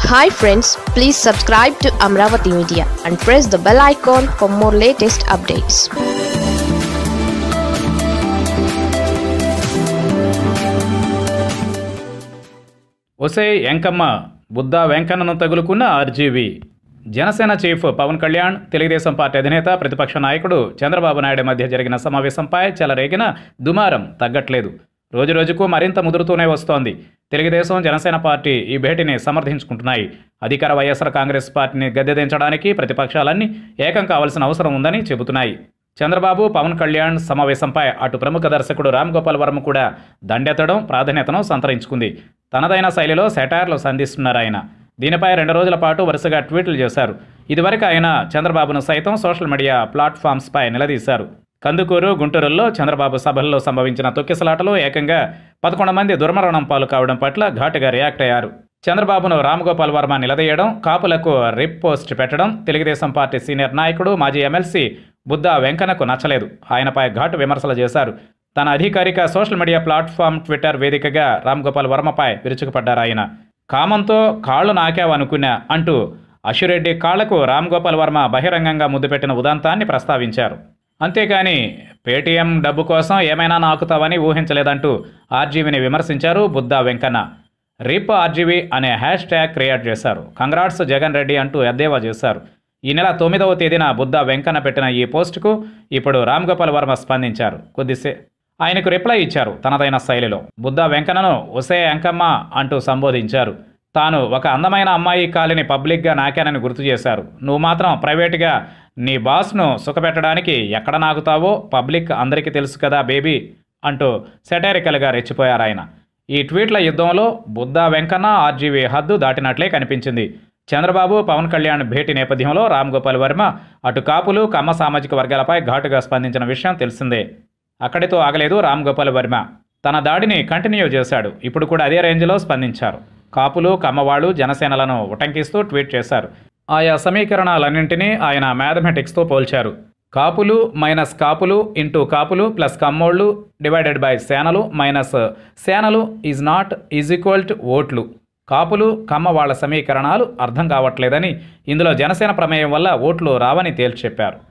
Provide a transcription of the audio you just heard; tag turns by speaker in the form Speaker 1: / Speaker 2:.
Speaker 1: hi friends please subscribe to Amaravati media and press the bell icon for more latest updates
Speaker 2: ఒసే ఎంకమ్మ బుద్ధా వెంకన్నను తగులుకున్న RGV Janasena chief Pawan Kalyan Telugu Desam party అధినేత ప్రతిపక్ష నాయకుడు చంద్రబాబు నాయుడు మధ్య జరిగిన సమావేశంపై చెలరేగిన దుమారం తగ్గట్లేదు రోజురోజుకు మరింత ముదురుతూనే వస్తోంది తెలుగుదేశం జనసేన పార్టీ ఈ భేటీని సమర్థించుకుంటున్నాయి అధికార వైఎస్ఆర్ కాంగ్రెస్ పార్టీని గద్దెదించడానికి ప్రతిపక్షాలన్నీ ఏకం కావాల్సిన అవసరం ఉందని చెబుతున్నాయి చంద్రబాబు పవన్ కళ్యాణ్ సమావేశంపై అటు ప్రముఖ దర్శకుడు రామ్ గోపాల్ వర్మ కూడా దండెత్తడం ప్రాధాన్యతను సంతరించుకుంది తనదైన శైలిలో సెటార్లు సంధిస్తున్నారు ఆయన దీనిపై రెండు రోజుల పాటు వరుసగా ట్వీట్లు చేశారు ఇదివరకు ఆయన చంద్రబాబును సైతం సోషల్ మీడియా ప్లాట్ఫామ్స్పై నిలదీశారు కందుకూరు గుంటూరులో చంద్రబాబు సభల్లో సంభవించిన తొక్కిసలాటలో ఏకంగా పదకొండు మంది దుర్మరణం పాలు కావడం పట్ల ఘాటుగా రియాక్ట్ అయ్యారు చంద్రబాబును రామ్గోపాల్ వర్మ నిలదీయడం కాపులకు రిప్ పోస్ట్ పెట్టడం తెలుగుదేశం పార్టీ సీనియర్ నాయకుడు మాజీ ఎమ్మెల్సీ బుద్ధా వెంకన్నకు నచ్చలేదు ఆయనపై ఘాటు విమర్శలు చేశారు తన అధికారిక సోషల్ మీడియా ప్లాట్ఫామ్ ట్విట్టర్ వేదికగా రామ్గోపాల్ వర్మపై విరుచుకుపడ్డారు ఆయన కామంతో కాళ్ళు నాకావనుకున్నా అంటూ అశురెడ్డి కాళ్లకు రామ్గోపాల్ వర్మ బహిరంగంగా ముద్దు పెట్టిన ఉదంతాన్ని ప్రస్తావించారు అంతేకాని పేటీఎం డబ్బు కోసం ఏమైనా నాకుతావని ఊహించలేదంటూ ఆర్జీవీని విమర్శించారు బుద్ధా వెంకన్న రిప్ ఆర్జీవీ అనే హ్యాష్ ట్యాగ్ క్రియేట్ చేశారు కంగ్రాట్స్ జగన్ రెడ్డి అంటూ ఎద్దేవా చేశారు ఈ నెల తొమ్మిదవ తేదీన బుద్ధా వెంకన్న పెట్టిన ఈ పోస్టుకు ఇప్పుడు రామ్ గోపాల్ వర్మ స్పందించారు కొద్దిసే ఆయనకు రిప్లై ఇచ్చారు తనదైన శైలిలో బుద్ధా వెంకన్నను ఒసే అంకమ్మ అంటూ సంబోధించారు తాను ఒక అందమైన అమ్మాయి కాలిని పబ్లిక్గా నాకానని గుర్తు చేశారు నువ్వు మాత్రం ప్రైవేట్గా నీ బాస్ను సుఖపెట్టడానికి ఎక్కడ నాకుతావో పబ్లిక్ అందరికీ తెలుసు కదా బేబీ అంటూ సెటారికల్గా రెచ్చిపోయారు ఆయన ఈ ట్వీట్ల యుద్ధంలో బుద్ధా వెంకన్న ఆర్జీవీ హద్దు దాటినట్లే కనిపించింది చంద్రబాబు పవన్ కళ్యాణ్ భేటీ నేపథ్యంలో రామ్ గోపాల్ వర్మ అటు కాపులు కమ్మ సామాజిక వర్గాలపై ఘాటుగా స్పందించిన విషయం తెలిసిందే అక్కడితో ఆగలేదు రామ్ గోపాల్ వర్మ తన దాడిని కంటిన్యూ చేశాడు ఇప్పుడు కూడా అదే రేంజ్లో స్పందించారు కాపులు కమ్మవాళ్ళు జనసేనలను ఉటంకిస్తూ ట్వీట్ చేశారు ఆయా సమీకరణాలన్నింటినీ ఆయన మ్యాథమెటిక్స్తో పోల్చారు కాపులు మైనస్ కాపులు ఇంటూ కాపులు ప్లస్ కమ్మోళ్ళు డివైడెడ్ బై సేనలు మైనస్ సేనలు is not is equal to ఓట్లు కాపులు కమ్మ వాళ్ళ సమీకరణాలు అర్థం కావట్లేదని ఇందులో జనసేన ప్రమేయం వల్ల ఓట్లు రావని తేల్చి చెప్పారు